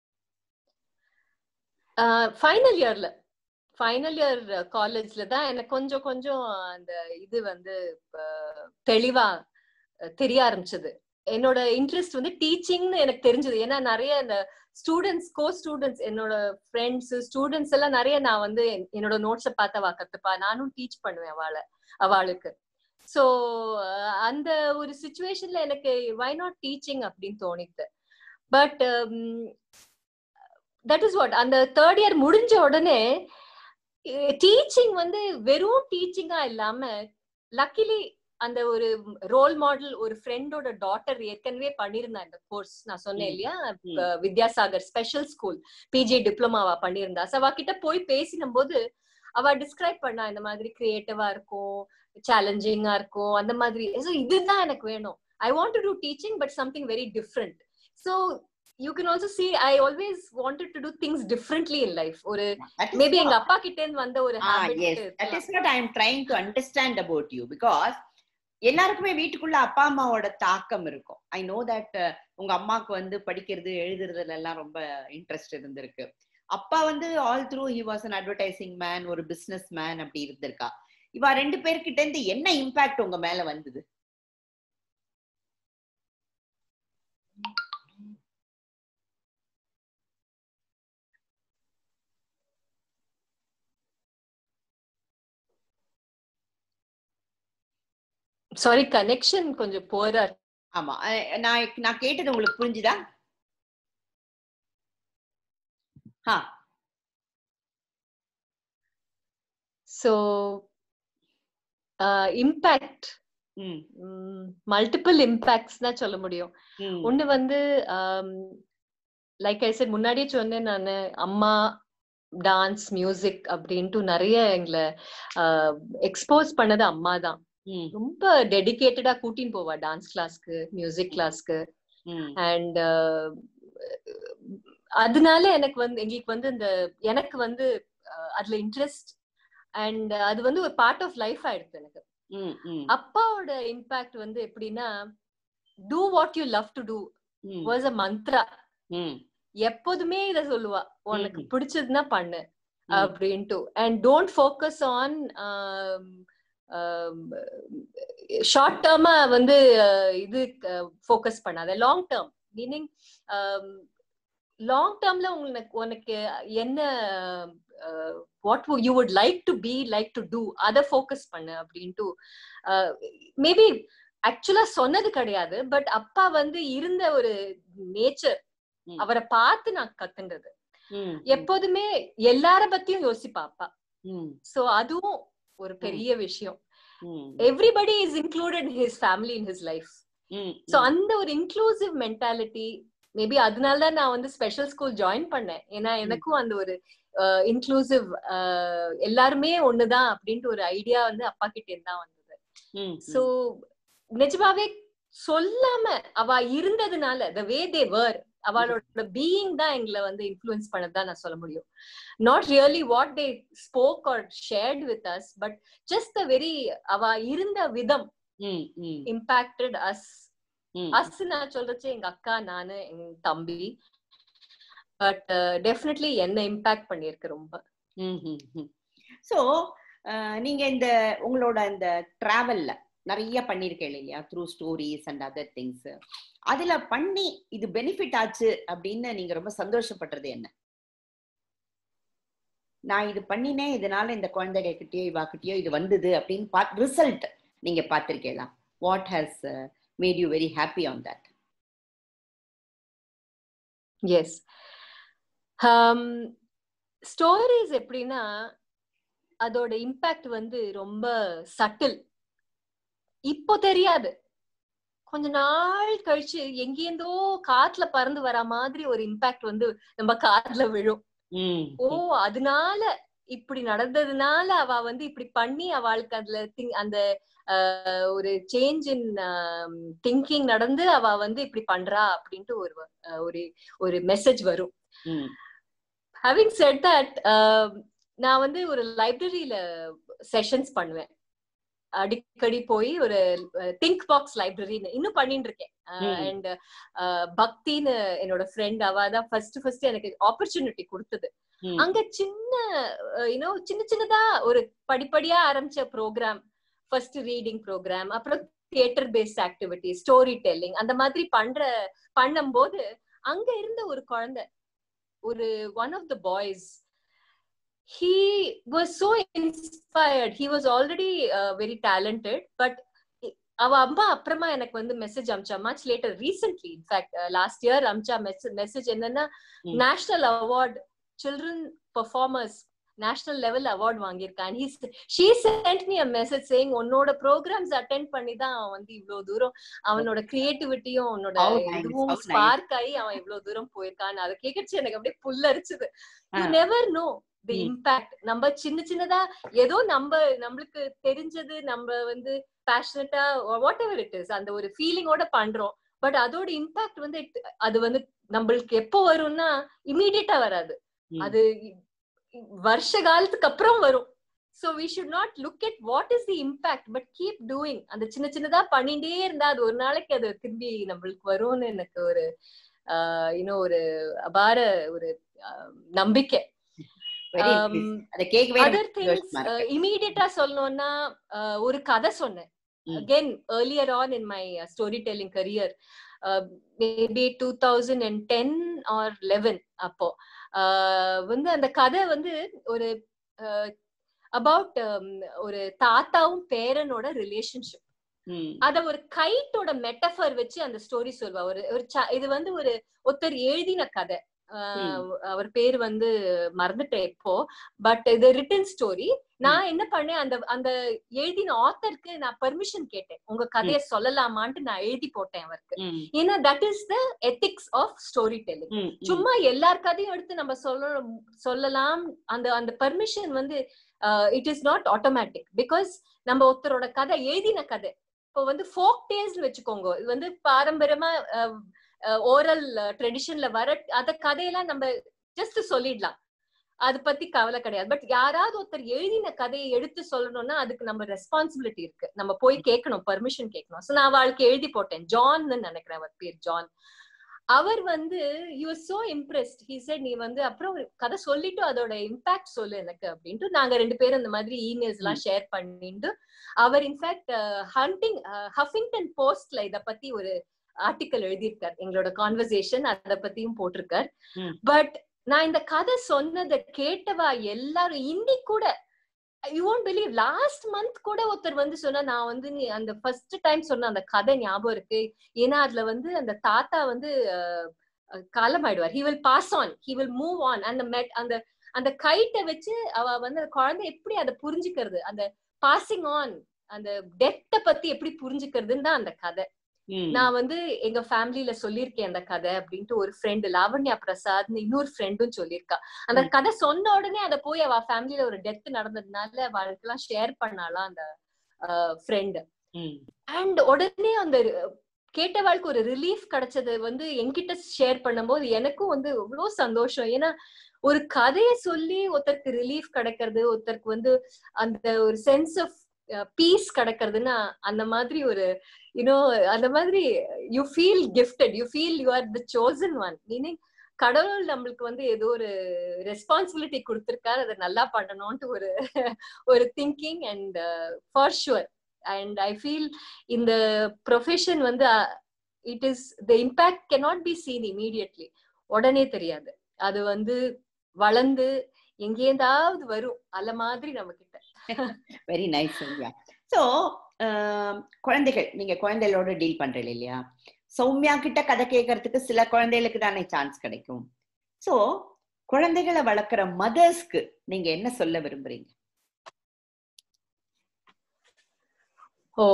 ஃபைனல் இயர்ல ஃபைனல் இயர் காலேஜ்ல தான் எனக்கு கொஞ்சம் கொஞ்சம் அந்த இது வந்து அஹ், தெளிவா அஹ், தெரிய ஆரம்பிச்சது என்னோட இன்ட்ரெஸ்ட் வந்து டீச்சிங்னு எனக்கு தெரிஞ்சது ஏன்னா நிறைய இந்த ஸ்டூடெண்ட்ஸ் கோ ஸ்டூடெண்ட்ஸ் என்னோட ஃப்ரெண்ட்ஸ் ஸ்டூடெண்ட்ஸ் எல்லாம் நிறைய நான் வந்து என்- என்னோட நோட்ஸை பார்த்து அவ கத்துப்பா நானும் டீச் பண்ணுவேன் அவளை அவளுக்கு ஸோ அந்த ஒரு சுச்சுவேஷன்ல எனக்கு வை நாட் டீச்சிங் அப்படின்னு தோணித்து பட் தட் இஸ் வாட் அந்த தேர்ட் இயர் முடிஞ்ச உடனே டீச்சிங் வந்து வெறும் டீச்சிங்கா இல்லாம லக்கிலி அந்த ஒரு ரோல் மாடல் ஒரு ஃப்ரெண்டோட டாட்டர் ஏற்கனவே பண்ணியிருந்தா இந்த கோர்ஸ் நான் சொன்னேன் ம். இல்லையா ம். அஹ் வித்யாசாகர் ஸ்பெஷல் ஸ்கூல் பிஜி டிப்ளமாவா பண்ணியிருந்தா So, அவ கிட்ட போய் பேசின போது அவ டிஸ்கிரைப் பண்ணா இந்த மாதிரி கிரியேட்டிவா இருக்கும் சேலஞ்சிங்கா இருக்கும் அந்த மாதிரி So, இதுதான் எனக்கு வேணும் I want to do teaching but something very different so you can also see I always wanted to do things differently in life ஒரு That is மேபி எங்க what- அப்பா கிட்ட இருந்து வந்த ஒரு Ah, habit yes. That இருக்கலாம். is what I am trying to understand about you because எல்லாருக்குமே வீட்டுக்குள்ள அப்பா அம்மாவோட தாக்கம் இருக்கும் ஐ நோ தட் உங்க அம்மாக்கு வந்து படிக்கிறது எழுதுறதுல எல்லாம் ரொம்ப இன்ட்ரெஸ்ட் இருந்திருக்கு அப்பா வந்து all through he was an advertising man ஒரு பிசினஸ் மேன் அப்படி இருந்திருக்கா இவா ரெண்டு பேர்கிட்ட இருந்து என்ன இம்பாக்ட் உங்க மேல வந்தது சாரி கனெக்ஷன் கொஞ்சம் போரா ஆமா அஹ் நான் நான் கேட்டது உங்களுக்கு புரிஞ்சுதா ஆ so impact hmm multiple impacts தான் சொல்ல முடியும் ம் ஒண்ணு வந்து லைக் ஐ said முன்னாடியே சொன்னேன் நான் அம்மா டான்ஸ் மியூசிக் அப்படின்ட்டு நிறைய எங்களை எக்ஸ்போஸ் பண்ணது அம்மா தான் ம் ரொம்ப டெடிகேட்டடா கூட்டின்னு போவா டான்ஸ் கிளாஸ்க்கு மியூசிக் கிளாஸ்க்கு ம் அண்ட் அதனால எனக்கு வந்து எங்களுக்கு வந்து இந்த எனக்கு வந்து அஹ், அதுல இன்ட்ரெஸ்ட் அண்ட் அது வந்து ஒரு பார்ட் ஆஃப் லைஃப் ஆயிடுச்சு எனக்கு ம் ம் அப்பாவோட இம்பாக்ட் வந்து எப்படின்னா do what you love to do hmm was a mantra hmm எப்போதுமே இத சொல்லுவா உனக்கு ம். பிடிச்சதுன்னா பண்ணு ம். அப்படின்ட்டு and don't focus on short டேர்மா வந்து அஹ், இது ஃபோக்கஸ் பண்ணாத லாங் டேர்ம் மீனிங் லாங் டேர்ம்ல உனக்கு உனக்கு என்ன what you would like to be like to do அதை ஃபோக்கஸ் பண்ணு அப்படின்ட்டு மேபி ஆக்சுவலா சொன்னது கிடையாது பட் அப்பா வந்து இருந்த ஒரு நேச்சர் ம். அவரை பார்த்து நான் கத்துண்டது ம் எப்போதுமே எல்லார பத்தியும் யோசிப்பா அப்பா ம் சோ அதுவும் ஒரு பெரிய விஷயம் hmm everybody is included his family in his life hmm so அந்த ஒரு இன்க்ளூசிவ் மென்டாலிட்டி மேபி அதனால தான் நான் வந்து ஸ்பெஷல் ஸ்கூல் ஜாயின் பண்ணேன் ஏன்னா எனக்கும் அந்த ஒரு இன்க்ளூசிவ் எல்லாருமே ஒண்ணுதான் அப்படின்ட்டு ஒரு ஐடியா வந்து அப்பா கிட்ட இருந்து தான் வந்தது ம் சோ நிஜமாவே சொல்லாம அவ இருந்ததுனால த வே தே வர் அவளோட பீயிங் தான் எங்களை வந்து இன்ஃப்ளூயன்ஸ் பண்ணதான் நான் சொல்ல முடியும் not really what they spoke or shared with us but just the very அவ இருந்த விதம் ம் ம் இம்பாக்டட் அஸ் ம் அஸ் நான் சொல்றச்சு எங்க அக்கா நானு எங்க தம்பி பட் டெஃபினெட்லி என்ன இம்பாக்ட் பண்ணிருக்கு ரொம்ப ஸோ நீங்க இந்த உங்களோட இந்த டிராவல்ல நிறைய பண்ணிருக்கேன் இல்லையா through stories and other things அதுல பண்ணி இது பெனிஃபிட் ஆச்சு அப்படின்னு நீங்க ரொம்ப சந்தோஷப்படுறது என்ன நான் இது பண்ணினேன் இதனால இந்த குழந்தைகிட்டயோ இவாக்கிட்டயோ இது வந்தது அப்படின்னு ரிசல்ட் நீங்க பார்த்திருக்கீங்களா what has made you very happy on that yes stories எப்படின்னா அதோட இம்பாக்ட் வந்து ரொம்ப சட்டில் இப்போ தெரியாது கொஞ்ச நாள் கழிச்சு எங்கேருந்தோ காத்துல பறந்து வர மாதிரி ஒரு இம்பாக்ட் வந்து நம்ம காதுல விழும் ஓ அதனால இப்படி நடந்ததுனால அவ வந்து இப்படி பண்ணி அவளுக்கு அதுல திங் அந்த ஒரு சேஞ்ச் இன் திங்கிங் நடந்து அவ வந்து இப்படி பண்றா அப்படின்ட்டு ஒரு ஒரு ஒரு மெசேஜ் வரும் ஹேவிங் செட் தட் நான் வந்து ஒரு லைப்ரரியில செஷன்ஸ் பண்ணுவேன் அடிக்கடி போய் ஒரு திங்க் பாக்ஸ் லைப்ரரின்னு இன்னும் பண்ணிட்டு இருக்கேன் அண்ட் பக்தின்னு என்னோட ஃப்ரெண்ட் அவ தான் ஃபர்ஸ்ட் ஃபர்ஸ்ட் எனக்கு ஆப்பர்ச்சுனிட்டி கொடுத்தது அங்க சின்ன யூனோ சின்ன சின்னதா ஒரு படிப்படியா ஆரம்பிச்ச ப்ரோக்ராம் ஃபர்ஸ்ட் ரீடிங் ப்ரோக்ராம் அப்புறம் theatre based activity story telling அந்த மாதிரி பண்ற பண்ணும்போது அங்க இருந்த ஒரு குழந்தை ஒரு one of the boys he was so inspired he was already uh, very talented but அவ அம்மா அப்புறமா எனக்கு வந்து மெசேஜ் அமிச்சா much later recently in fact last year அமிச்சா மெசேஜ் என்னன்னா national award children performers national level award வாங்கியிருக்கான் he she sent me a message saying உன்னோட ப்ரோக்ராம்ஸ் அட்டென்ட் பண்ணி தான் அவன் வந்து இவ்வளவு தூரம் அவனோட கிரியேட்டிவிட்டியும் அவனோட இதுவும் ஸ்பார்க் ஆகி அவன் இவ்வளவு தூரம் போயிருக்கான் அதை கேட்கச்சு எனக்கு அப்படியே புல்லரிச்சுது you never know the impact நம்ம சின்ன சின்னதா ஏதோ நம்ம நம்மளுக்கு தெரிஞ்சது நம்ம வந்து பேஷனட்டா வாட் எவர் இட் இஸ் அந்த ஒரு ஃபீலிங்கோட பண்றோம் பட் அதோட இம்பாக்ட் வந்து அது வந்து நம்மளுக்கு எப்போ வரும்னா இமீடியட்டா வராது அது வருஷ காலத்துக்கு அப்புறம் வரும் so we should not look at what is the impact but keep doing அந்த சின்ன சின்னதா பண்ணிட்டே இருந்தா அது ஒரு நாளைக்கு அது திரும்பி நம்மளுக்கு வரும்னு எனக்கு ஒரு இன்னும் ஒரு அபார ஒரு நம்பிக்கை அதர் திங்ஸ் இமீடியட்டா சொல்லணும்னா ஒரு கதை சொன்னேன் again earlier on in my story telling career maybe two thousand and ten or eleven அப்போ வந்து அந்த கதை வந்து ஒரு அபவுட் ஒரு தாத்தாவும் பேரனோட ரிலேஷன்ஷிப் அத ஒரு கைட்டோட மெட்டஃபர் வச்சு அந்த ஸ்டோரி சொல்வா ஒரு ஒரு இது வந்து ஒரு ஒருத்தர் எழுதின கதை அவர் பேர் வந்து மறந்துட்டேன் இப்போ பட் இது ரிட்டன் ஸ்டோரி நான் என்ன பண்ணேன் அந்த அந்த எழுதின ஆத்தருக்கு நான் பெர்மிஷன் கேட்டேன் உங்க கதையை சொல்லலாமான்ட்டு நான் எழுதி போட்டேன் அவருக்கு ஏன்னா that is the ethics of story telling சும்மா எல்லார் கதையும் எடுத்து நம்ம சொல்ல சொல்லலாம் அந்த அந்த பெர்மிஷன் வந்து it is not automatic because நம்ம ஒருத்தரோட கதை எழுதின கதை இப்போ வந்து ஃபோக் டேல்ஸ் வச்சுக்கோங்க இது வந்து பாரம்பரியமா ஓரல் ட்ரெடிஷன்ல வர அத கதையெல்லாம் நம்ம ஜஸ்ட் சொல்லிடலாம் அது பத்தி கவலை கிடையாது பட் யாராவது ஒருத்தர் எழுதின கதையை எடுத்து சொல்லணும்னா அதுக்கு நம்ம ரெஸ்பான்சிபிலிட்டி இருக்கு நம்ம போய் கேட்கணும் பர்மிஷன் கேட்கணும் ஸோ நான் அவளுக்கு எழுதி போட்டேன் ஜான்னு நினைக்கிறேன் அவர் பேர் ஜான் அவர் வந்து you so impressed he said நீ வந்து அப்புறம் கதை சொல்லிட்டு அதோட இம்பாக்ட் சொல்லு எனக்கு அப்படின்ட்டு நாங்க ரெண்டு பேரும் இந்த மாதிரி இமெயில்ஸ் எல்லாம் ஷேர் பண்ணிட்டு அவர் இன்ஃபேக்ட் ஹண்டிங் ஹஃபிங்டன் போஸ்ட்ல இத பத்தி ஒரு ஆர்டிக்கல் எழுதியிருக்கார் எங்களோட கான்வர்சேஷன் அத பத்தியும் போட்டிருக்கார் பட் நான் இந்த கதை சொன்னதை கேட்டவா எல்லாரும் இன்னைக்கு கூட you won't believe last month கூட ஒருத்தர் வந்து சொன்னா நான் வந்து நீ அந்த ஃபர்ஸ்ட் டைம் சொன்ன அந்த கதை ஞாபகம் இருக்கு ஏன்னா அதுல வந்து அந்த தாத்தா வந்து காலம் ஆயிடுவார் he will pass on he will move on அந்த மெட் அந்த அந்த கைட்டை வச்சு அவ வந்து அந்த குழந்தை எப்படி அதை புரிஞ்சுக்கிறது அந்த பாசிங் ஆன் அந்த டெத்த பத்தி எப்படி புரிஞ்சுக்கிறதுன்னு தான் அந்த கதை நான் வந்து எங்க ஃபேமிலில சொல்லியிருக்கேன் அந்த கதை அப்படின்ட்டு ஒரு ஃப்ரெண்டு லாவண்யா பிரசாத்னு இன்னொரு ஃப்ரெண்டும் சொல்லியிருக்கா அந்த கதை சொன்ன உடனே அதை போய் அவ ஃபேமிலியில ஒரு டெத் நடந்ததுனால அவளுக்கெல்லாம் ஷேர் பண்ணாலாம் அந்த ஃப்ரெண்டு அண்ட் உடனே அந்த கேட்டவாளுக்கு ஒரு ரிலீஃப் கிடைச்சது வந்து என்கிட்ட ஷேர் பண்ணும்போது எனக்கும் வந்து இவ்வளவு சந்தோஷம் ஏன்னா ஒரு கதையை சொல்லி ஒருத்தருக்கு ரிலீஃப் கிடைக்கிறது ஒருத்தருக்கு வந்து அந்த ஒரு சென்ஸ் ஆஃப் பீஸ் கிடைக்கிறதுன்னா அந்த மாதிரி ஒரு யூனோ அந்த மாதிரி you feel gifted you feel you are the chosen one meaning கடவுள் நம்மளுக்கு வந்து ஏதோ ஒரு ரெஸ்பான்சிபிலிட்டி கொடுத்துருக்காரு அதை நல்லா பண்ணணும்ட்டு ஒரு ஒரு thinking and for sure and I feel இந்த ப்ரொஃபஷன் வந்து it is the impact cannot be seen immediately உடனே தெரியாது அது வந்து வளர்ந்து எங்கேந்தாவது வரும் அல மாதிரி நம்ம கிட்ட வெரி நைஸ் சந்தியா ஸோ குழந்தைகள் நீங்க குழந்தைகளோட டீல் பண்றீங்க இல்லையா சௌமியா கிட்ட கதை கேட்கறதுக்கு சில குழந்தைகளுக்கு தானே சான்ஸ் கிடைக்கும் சோ குழந்தைகளை வளர்க்குற மதர்ஸ்க்கு நீங்க என்ன சொல்ல விரும்புறீங்க ஓ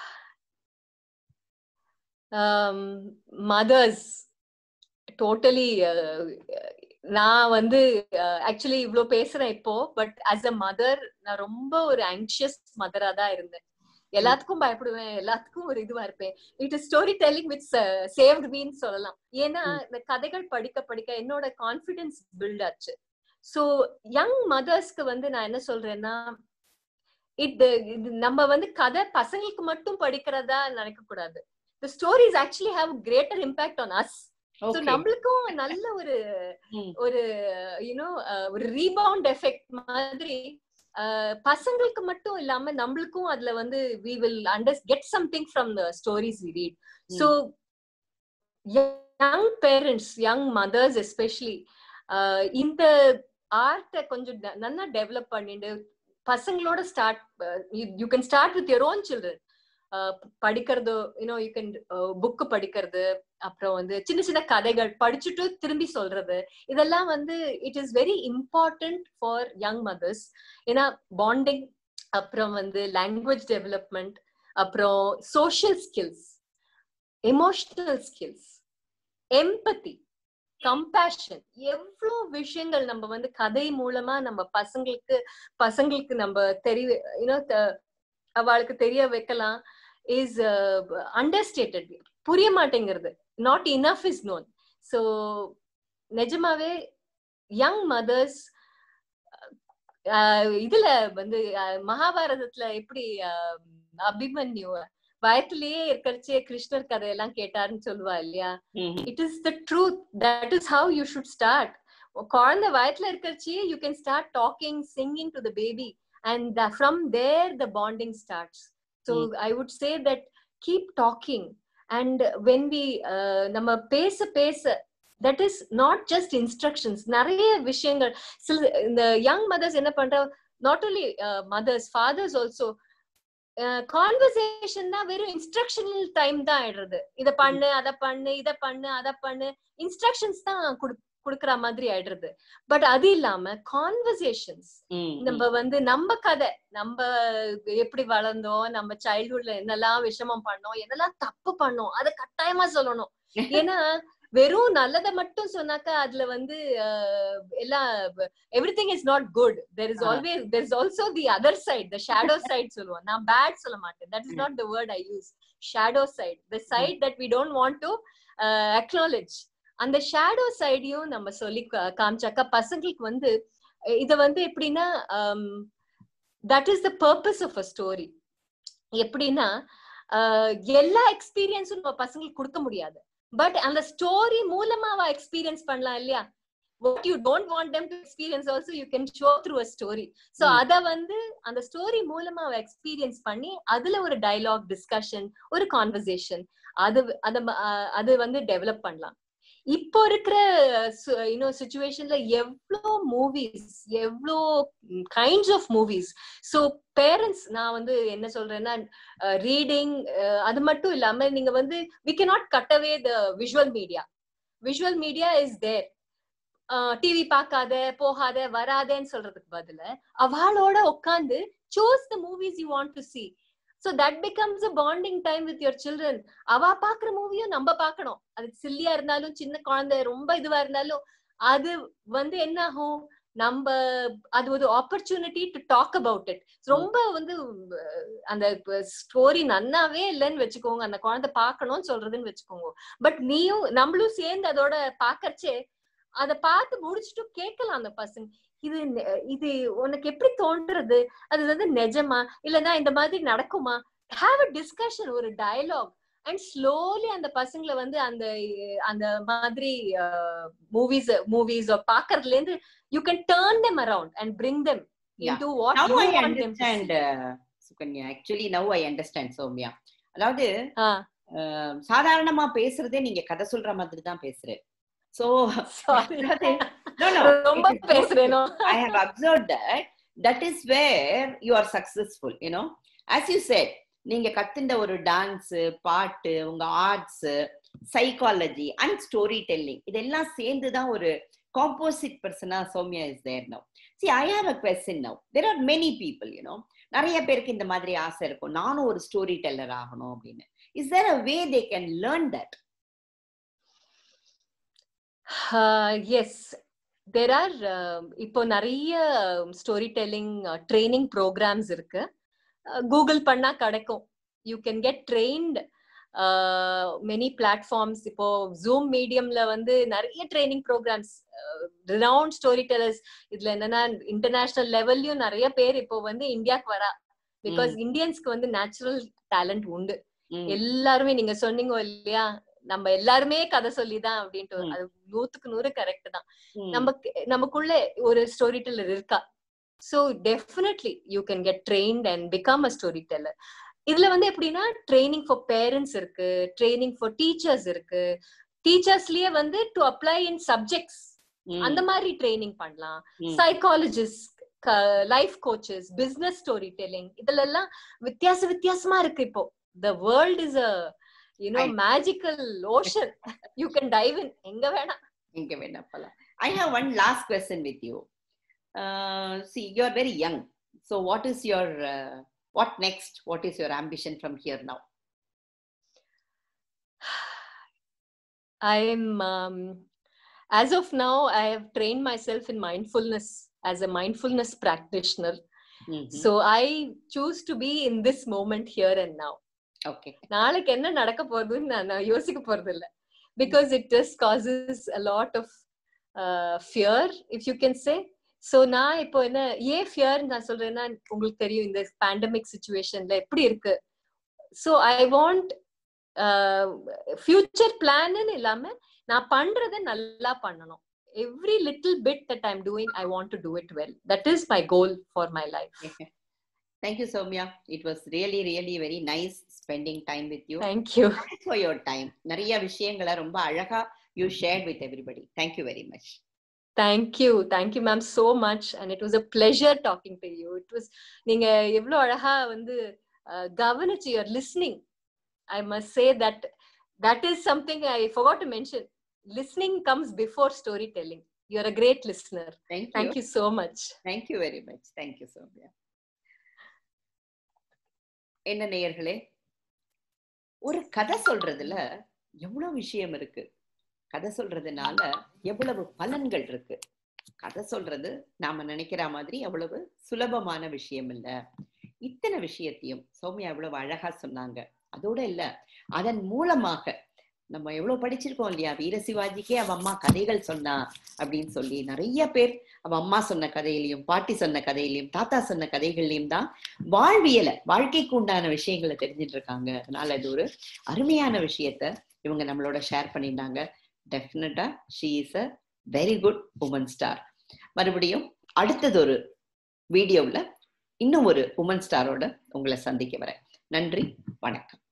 மதர்ஸ் டோட்டலி நான் வந்து ஆக்சுவலி இவ்ளோ பேசுறேன் இப்போ பட் ஆஸ் அ மதர் நான் ரொம்ப ஒரு ஆங்ஷியஸ் மதரா தான் இருந்தேன் எல்லாத்துக்கும் பயப்படுவேன் எல்லாத்துக்கும் ஒரு இதுவா இருப்பேன் it is story telling with saved mean சொல்லலாம் ஏன்னா இந்த கதைகள் படிக்க படிக்க என்னோட கான்பிடன்ஸ் பில்ட் ஆச்சு சோ யங் மதர்ஸ்க்கு வந்து நான் என்ன சொல்றேன்னா இது இது நம்ம வந்து கதை பசங்களுக்கு மட்டும் படிக்கிறதா நினைக்க கூடாது the stories actually have greater impact on us so நம்மளுக்கும் நல்ல ஒரு ஒரு யூனோ ஒரு ரீபவுண்ட் எஃபெக்ட் மாதிரி பசங்களுக்கு மட்டும் இல்லாம நம்மளுக்கும் அதுல வந்து we will under get something from the stories we read so young parents young mothers especially இந்த ஆர்ட்டை கொஞ்சம் நல்லா டெவலப் பண்ணிட்டு பசங்களோட start you can start with your own children படிக்கிறதோ யூனோ யூ கேன் புக்கு படிக்கிறது அப்புறம் வந்து சின்ன சின்ன கதைகள் படிச்சுட்டு திரும்பி சொல்றது இதெல்லாம் வந்து it is very important for young mothers ஏன்னா பாண்டிங் அப்புறம் வந்து லாங்குவேஜ் டெவலப்மெண்ட் அப்புறம் social skills emotional skills empathy compassion எவ்வளவு விஷயங்கள் நம்ம வந்து கதை மூலமா நம்ம பசங்களுக்கு பசங்களுக்கு நம்ம தெரிய யூனோ அவளுக்கு தெரிய வைக்கலாம் இஸ் அண்டர்ஸ்டேட்டட் புரிய மாட்டேங்கிறது not enough is known so நிஜமாவே யங் மதர்ஸ் இதுல வந்து மகாபாரதத்துல எப்படி அபிமன்யு வயத்திலேயே இருக்கிறச்சே கிருஷ்ணர் கதையெல்லாம் கேட்டாருன்னு சொல்லுவா இல்லையா it is the truth that is how you should start குழந்தை வயத்துல இருக்கிறச்சே you can start talking singing to the baby and the, from there the bonding starts so mm. i would say that keep talking and when we uh, நம்ம பேச பேச that is not just instructions நிறைய விஷயங்கள் சில இந்த young mothers என்ன பண்ற not only mothers fathers also conversation தான் வெறும் இன்ஸ்ட்ரக்ஷனல் டைம் தான் ஆயிடுறது இத பண்ணு அத பண்ணு இத பண்ணு அத பண்ணு இன்ஸ்ட்ரக்ஷன்ஸ் தான் குடுக்கற மாதிரி ஆயிடுறது பட் அது இல்லாம கான்வர்சேஷன்ஸ் நம்ம வந்து நம்ம கதை நம்ம எப்படி வளர்ந்தோம் நம்ம சைல்ட்ஹுட்ல என்னெல்லாம் விஷமம் பண்ணோம் என்னெல்லாம் தப்பு பண்ணோம் அதை கட்டாயமா சொல்லணும் ஏன்னா வெறும் நல்லதை மட்டும் சொன்னாக்கா அதுல வந்து எல்லாம் everything is not good there is always there is also the other side the shadow side சொல்லுவோம் நான் பேட் சொல்ல மாட்டேன் that is not the word I use shadow side the side that we don't want to acknowledge அந்த shadow சைடையும் நம்ம சொல்லி காமிச்சாக்கா பசங்களுக்கு வந்து இத வந்து எப்படின்னா that is the purpose of a story எப்படின்னா எல்லா எக்ஸ்பீரியன்ஸும் நம்ம பசங்களுக்கு கொடுக்க முடியாது பட் அந்த ஸ்டோரி மூலமா அவ எக்ஸ்பீரியன்ஸ் பண்ணலாம் இல்லையா what you don't want them to experience also you can show through a story so அத வந்து அந்த ஸ்டோரி மூலமா அவ எக்ஸ்பீரியன்ஸ் பண்ணி அதுல ஒரு டைலாக் டிஸ்கஷன் ஒரு கான்வர்சேஷன் அது அந்த அது வந்து டெவலப் பண்ணலாம் இப்போ இருக்கிற இன்னும் சுச்சுவேஷன்ல எவ்வளோ மூவிஸ் எவ்வளோ kinds of movies so parents நான் வந்து என்ன சொல்றேன்னா ரீடிங் அது மட்டும் இல்லாம நீங்க வந்து we can not cut away the visual media visual media is there TV பார்க்காத போகாத வராதேன்னு சொல்றதுக்கு பதில அவளோட உட்காந்து choose the movies you want to see so that becomes a bonding time with your children அவ பாக்குற மூவியும் நம்ம பாக்கணும் அது சில்லியா இருந்தாலும் சின்ன குழந்தை ரொம்ப இதுவா இருந்தாலும் அது வந்து என்ன ஆகும் நம்ம அது ஒரு opportunity to talk about it ரொம்ப வந்து அந்த ஸ்டோரி நன்னாவே இல்லைன்னு வச்சுக்கோங்க அந்த குழந்தை பாக்கணும்னு சொல்றதுன்னு வச்சுக்கோங்க பட் நீயும் நம்மளும் சேர்ந்து அதோட பாக்கறச்சே அத பார்த்து முடிச்சுட்டு கேட்கலாம் அந்த பசங்க இது இது உனக்கு எப்படி தோன்றது அது வந்து நிஜமா இல்லைன்னா இந்த மாதிரி நடக்குமா ஹாவ் அ டிஸ்கஷன் ஒரு டயலாக் அண்ட் ஸ்லோலி அந்த பசங்களை வந்து அந்த அந்த மாதிரி மூவிஸ் மூவிஸ் பாக்குறதுல இருந்து you can turn them around and bring them into what you want them to Sukanya actually now I understand Soumya அதாவது சாதாரணமா பேசுறதே நீங்க கதை சொல்ற மாதிரி தான் பேசுறேன் so no no ரொம்ப பேசுறேனோ i have observed that that is where you are successful you know as you said நீங்க கத்துண்ட ஒரு டான்ஸ் பாட்டு உங்க arts psychology and story telling இதெல்லாம் சேர்ந்து தான் ஒரு composite persona Soumya is there now see I have a question now there are many people you know நிறைய பேருக்கு இந்த மாதிரி ஆசை இருக்கும் நானும் ஒரு ஸ்டோரி டெல்லர் ஆகணும் அப்படின்னு is there a way they can learn that yes there are இப்போ நிறைய ஸ்டோரி டெல்லிங் ட்ரைனிங் ப்ரோக்ராம்ஸ் இருக்கு கூகுள் பண்ணா கிடைக்கும் you can get trained many platforms இப்போ ஜூம் மீடியம்ல வந்து நிறைய training programs renowned story tellers இதுல என்னன்னா இன்டர்நேஷனல் லெவல்லையும் நிறைய பேர் இப்போ வந்து இந்தியாவுக்கு வரா பிகாஸ் இந்தியன்ஸ்க்கு வந்து நேச்சுரல் டேலண்ட் உண்டு எல்லாருமே நீங்க சொன்னீங்க இல்லையா நம்ம எல்லாருமே கதை சொல்லிதான் அப்படின்ட்டு அது நூத்துக்கு நூறு கரெக்ட் தான் நமக்கு நமக்குள்ள ஒரு ஸ்டோரி டெல்லர் இருக்கா so definitely you can get trained and become a story teller இதுல வந்து எப்படின்னா ட்ரைனிங் ஃபார் பேரண்ட்ஸ் இருக்கு ட்ரைனிங் ஃபார் டீச்சர்ஸ் இருக்கு டீச்சர்ஸ்லயே வந்து டு அப்ளை இன் சப்ஜெக்ட்ஸ் அந்த மாதிரி ட்ரைனிங் பண்ணலாம் psychologist life coaches business story telling இதுல எல்லாம் வித்தியாச வித்தியாசமா இருக்கு இப்போ the world is a you know magical ocean you can dive in எங்க வேணா எங்க வேணா போலாம் I have one last question with you see you are very young so what is your what next what is your ambition from here now i'm um, as of now i have trained myself in mindfulness as a mindfulness practitioner mm-hmm. so i choose to be in this moment here and now okay நாளைக்கு என்ன நடக்க போகுதுன்னு நான் யோசிக்க போறது இல்ல because it just causes a lot of uh, fear if you can say so நான் இப்போ என்ன ஏன் ஃபியர் நான் சொல்றேன்னா உங்களுக்கு தெரியும் இந்த பேண்டமிக் சுச்சுவேஷன்ல எப்படி இருக்கு சோ ஐ வாண்ட் ஃபியூச்சர் பிளான்னு இல்லாம நான் பண்றத நல்லா பண்ணணும் every little bit that I'm doing I want to do it well that is my goal for my life thank you Soumya it was really really very nice spending time with you thank you for your time நிறைய விஷயங்களை ரொம்ப அழகா you share with everybody thank you very much thank you thank you ma'am so much and it was a pleasure talking to you it was நீங்க எவ்வளவு அழகா வந்து கவனிச்சு your listening I must say that that is something I forgot to mention listening comes before story telling you are a great listener thank you so much thank you very much thank you Soumya என்ன நேயர்களே ஒரு கதை சொல்றதுல எவ்வளவு விஷயம் இருக்கு கதை சொல்றதுனால எவ்வளவு பலன்கள் இருக்கு கதை சொல்றது நாம நினைக்கிற மாதிரி அவ்வளவு சுலபமான விஷயம் இல்ல இத்தனை விஷயத்தையும் சௌமியா எவ்வளவு அழகா சொன்னாங்க அதோட இல்ல அதன் மூலமாக நம்ம எவ்வளவு படிச்சிருக்கோம் இல்லையா வீர சிவாஜிக்கே அவ அம்மா கதைகள் சொன்னா அப்படின்னு சொல்லி நிறைய பேர் அவ அம்மா சொன்ன கதையிலையும் பாட்டி சொன்ன கதையிலையும் தாத்தா சொன்ன கதைகள்லயும் தான் வாழ்வியலை வாழ்க்கைக்கு உண்டான விஷயங்களை தெரிஞ்சிட்டு இருக்காங்க அதனால இது ஒரு அருமையான விஷயத்த இவங்க நம்மளோட ஷேர் பண்ணியிருந்தாங்க டெஃபினட்டா she is a very good woman star மறுபடியும் அடுத்தது ஒரு வீடியோவில் இன்னும் ஒரு உமன் ஸ்டாரோட உங்களை சந்திக்க வரேன் நன்றி வணக்கம்